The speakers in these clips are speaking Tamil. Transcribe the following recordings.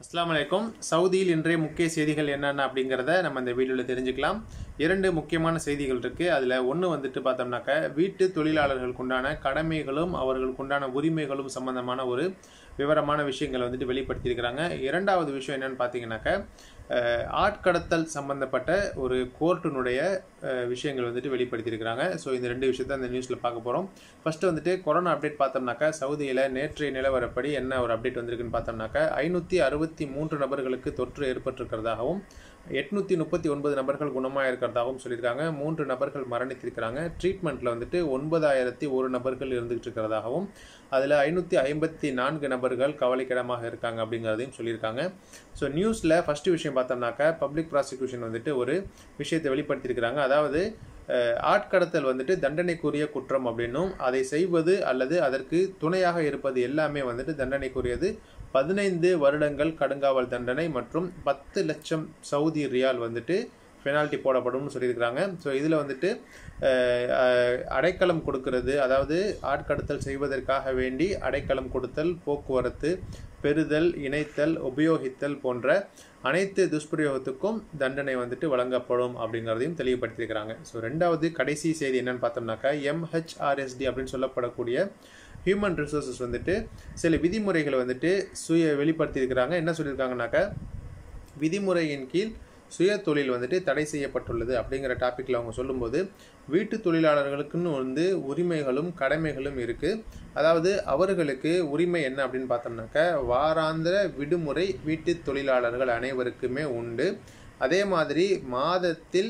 அஸ்ஸலாமு அலைக்கும் சவுதியில் இன்றைய முக்கிய செய்திகள் என்னென்ன அப்படிங்கிறத நம்ம இந்த வீடியோவில் தெரிஞ்சுக்கலாம் இரண்டு முக்கியமான செய்திகள் இருக்குது அதில் ஒன்று வந்துட்டு பார்த்தோம்னாக்க வீட்டு தொழிலாளர்களுக்கு உண்டான கடமைகளும் அவர்களுக்கு உண்டான உரிமைகளும் சம்பந்தமான ஒரு விவரமான விஷயங்களை வந்துட்டு வெளிப்படுத்தியிருக்கிறாங்க இரண்டாவது விஷயம் என்னன்னு பார்த்தீங்கன்னாக்க அஹ், ஆட்கடத்தல் சம்பந்தப்பட்ட ஒரு கோர்ட்டினுடைய அஹ், விஷயங்கள் வந்துட்டு வெளிப்படுத்தியிருக்கிறாங்க ஸோ இந்த ரெண்டு விஷயத்த இந்த நியூஸில் பார்க்க போகிறோம் ஃபர்ஸ்ட் வந்துட்டு கொரோனா அப்டேட் பார்த்தோம்னாக்கா சவுதியில் நேற்றைய நிலவரப்படி என்ன ஒரு அப்டேட் வந்திருக்குன்னு பார்த்தோம்னாக்கா ஐநூற்றி அறுபத்தி மூன்று நபர்களுக்கு தொற்று ஏற்பட்டிருக்கிறதாகவும் எட்நூற்றி முப்பத்தி ஒன்பது நபர்கள் குணமாக இருக்கிறதாகவும் சொல்லியிருக்காங்க மூன்று நபர்கள் மரணித்திருக்கிறாங்க ட்ரீட்மெண்ட்டில் வந்துட்டு ஒன்பதாயிரத்தி ஒரு நபர்கள் இருந்துகிட்டு இருக்கிறதாகவும் அதில் ஐநூற்றி ஐம்பத்தி நான்கு நபர்கள் கவலைக்கிடமாக இருக்காங்க அப்படிங்கிறதையும் சொல்லியிருக்காங்க ஸோ நியூஸில் ஃபஸ்ட்டு விஷயம் பார்த்தோம்னாக்கா பப்ளிக் ப்ராசிக்யூஷன் வந்துட்டு ஒரு விஷயத்தை வெளிப்படுத்தியிருக்கிறாங்க அதாவது அஹ், ஆட்கடத்தல் வந்துட்டு தண்டனைக்குரிய குற்றம் அப்படின்னும் அதை செய்வது அல்லது அதற்கு துணையாக இருப்பது எல்லாமே வந்துட்டு தண்டனைக்குரியது பதினைந்து வருடங்கள் கடுங்காவல் தண்டனை மற்றும் பத்து லட்சம் சவுதி ரியால் வந்துட்டு பெனால்ட்டி போடப்படும்னு சொல்லியிருக்கிறாங்க ஸோ இதில் வந்துட்டு அஹ், அஹ், அடைக்கலம் கொடுக்கிறது அதாவது ஆட்கடத்தல் செய்வதற்காக வேண்டி அடைக்கலம் கொடுத்தல் போக்குவரத்து பெறுதல் இணைத்தல் உபயோகித்தல் போன்ற அனைத்து துஷ்பிரயோகத்துக்கும் தண்டனை வந்துட்டு வழங்கப்படும் அப்படிங்கிறதையும் தெளிவுபடுத்தியிருக்கிறாங்க ஸோ ரெண்டாவது கடைசி செய்தி என்னன்னு பார்த்தோம்னாக்கா எம்ஹெச்ஆர்எஸ்டி அப்படின்னு சொல்லப்படக்கூடிய ஹியூமன் ரிசோர்சஸ் வந்துட்டு சில விதிமுறைகளை வந்துட்டு சுய வெளிப்படுத்தியிருக்கிறாங்க என்ன சொல்லியிருக்காங்கனாக்கா விதிமுறையின் கீழ் சுய தொழில் வந்துட்டு தடை செய்யப்பட்டுள்ளது அப்படிங்கிற டாப்பிக்கில் அவங்க சொல்லும்போது வீட்டு தொழிலாளர்களுக்குன்னு வந்து உரிமைகளும் கடமைகளும் இருக்குது அதாவது அவர்களுக்கு உரிமை என்ன அப்படின்னு பார்த்தோம்னாக்க வாராந்திர விடுமுறை வீட்டு தொழிலாளர்கள் அனைவருக்குமே உண்டு அதே மாதிரி மாதத்தில்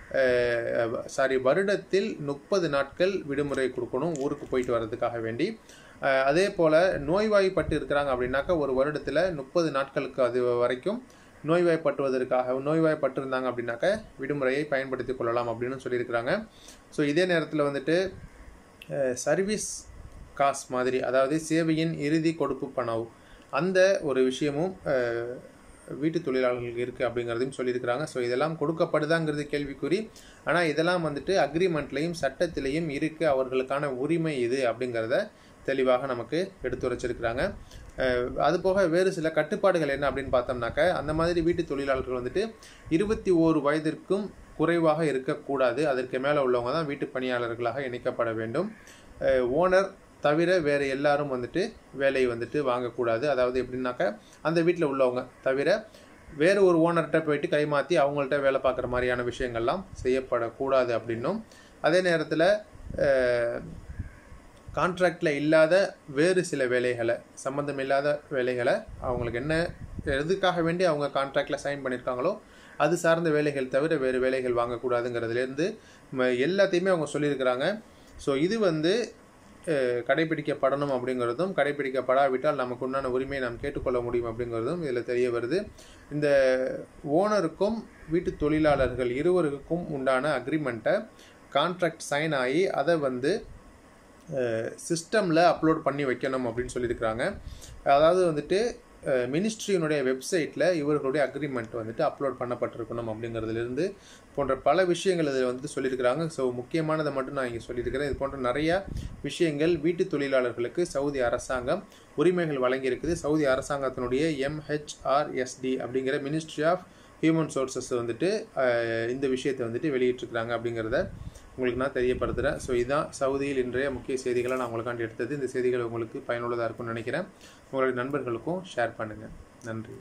சாரி வருடத்தில் முப்பது நாட்கள் விடுமுறை கொடுக்கணும் ஊருக்கு போயிட்டு வர்றதுக்காக வேண்டி அஹ், அதே போல் நோய்வாய்ப்பட்டு இருக்கிறாங்க அப்படின்னாக்கா ஒரு வருடத்தில் முப்பது நாட்களுக்கு அது வரைக்கும் நோய்வாய்ப்பட்டுவதற்காக நோய்வாய்ப்பட்டு இருந்தாங்க அப்படின்னாக்க விடுமுறையை பயன்படுத்தி கொள்ளலாம் அப்படின்னு சொல்லியிருக்கிறாங்க ஸோ இதே நேரத்தில் வந்துட்டு சர்வீஸ் காஸ் மாதிரி அதாவது சேவையின் இறுதி கொடுப்பு பணம் அந்த ஒரு விஷயமும் அஹ், வீட்டு தொழிலாளர்களுக்கு இருக்குது அப்படிங்கிறதையும் சொல்லியிருக்கிறாங்க ஸோ இதெல்லாம் கொடுக்கப்படுதாங்கிறது கேள்விக்குறி ஆனால் இதெல்லாம் வந்துட்டு அக்ரிமெண்ட்லையும் சட்டத்திலையும் இருக்குது அவர்களுக்கான உரிமை இது அப்படிங்கிறத தெளிவாக நமக்கு எடுத்துரைச்சிருக்கிறாங்க அஹ், அது போக வேறு சில கட்டுப்பாடுகள் என்ன அப்படின்னு பார்த்தோம்னாக்க அந்த மாதிரி வீட்டு தொழிலாளர்கள் வந்துட்டு இருபத்தி ஓரு வயதிற்கும் குறைவாக இருக்கக்கூடாது அதற்கு மேலே உள்ளவங்க தான் வீட்டு பணியாளர்களாக இணைக்கப்பட வேண்டும் ஓனர் தவிர வேறு எல்லாரும் வந்துட்டு வேலையை வந்துட்டு வாங்கக்கூடாது அதாவது எப்படின்னாக்க அந்த வீட்டில் உள்ளவங்க தவிர வேறு ஒரு ஓனர்கிட்ட போயிட்டு கைமாற்றி அவங்கள்ட்ட வேலை பார்க்குற மாதிரியான விஷயங்கள்லாம் செய்யப்படக்கூடாது அப்படின்னும் அதே நேரத்தில் கான்ட்ராக்டில் இல்லாத வேறு சில வேலைகளை சம்மந்தம் இல்லாத வேலைகளை அவங்களுக்கு என்ன எதுக்காக வேண்டி அவங்க கான்ட்ராக்டில் சைன் பண்ணியிருக்காங்களோ அது சார்ந்த வேலைகள் தவிர வேறு வேலைகள் வாங்கக்கூடாதுங்கிறதுலேருந்து ம- எல்லாத்தையுமே அவங்க சொல்லியிருக்கிறாங்க ஸோ இது வந்து அஹ், கடைபிடிக்கப்படணும் அப்படிங்கிறதும் கடைபிடிக்கப்படாவிட்டால் நமக்கு உண்டான உரிமையை நாம் கேட்டுக்கொள்ள முடியும் அப்படிங்கிறதும் இதில் தெரிய வருது இந்த ஓனருக்கும் வீட்டு தொழிலாளர்கள் இருவருக்கும் உண்டான அக்ரிமெண்ட்டை கான்ட்ராக்ட் சைன் ஆகி அதை வந்து சிஸ்டமில் அப்லோட் பண்ணி வைக்கணும் அப்படின்னு சொல்லியிருக்கிறாங்க அதாவது வந்துட்டு மினிஸ்ட்ரியினுடைய வெப்சைட்டில் இவர்களுடைய அக்ரிமெண்ட் வந்துட்டு அப்லோட் பண்ணப்பட்டிருக்கணும் அப்படிங்கிறதுலேருந்து போன்ற பல விஷயங்கள் இதில் வந்துட்டு சொல்லியிருக்கிறாங்க ஸோ முக்கியமானதை மட்டும் நான் இங்கே சொல்லியிருக்கிறேன் இது போன்ற நிறைய விஷயங்கள் வீட்டு தொழிலாளர்களுக்கு சவுதி அரசாங்கம் உரிமைகள் வழங்கியிருக்குது சவுதி அரசாங்கத்தினுடைய எம்ஹெச்ஆர்எஸ்டி அப்படிங்கிற மினிஸ்ட்ரி ஆஃப் ஹியூமன் சோர்சஸ் வந்துட்டு அஹ், இந்த விஷயத்தை வந்துட்டு வெளியிட்டிருக்கிறாங்க அப்படிங்கிறத உங்களுக்கு நான் தெரியப்படுத்துகிறேன் ஸோ இதுதான் சவுதியில் இன்றைய முக்கிய செய்திகளை நான் உங்களுக்காண்டி எடுத்தது இந்த செய்திகள் உங்களுக்கு பயனுள்ளதாக இருக்கும்னு நினைக்கிறேன் உங்களுடைய நண்பர்களுக்கும் ஷேர் பண்ணுங்கள் நன்றி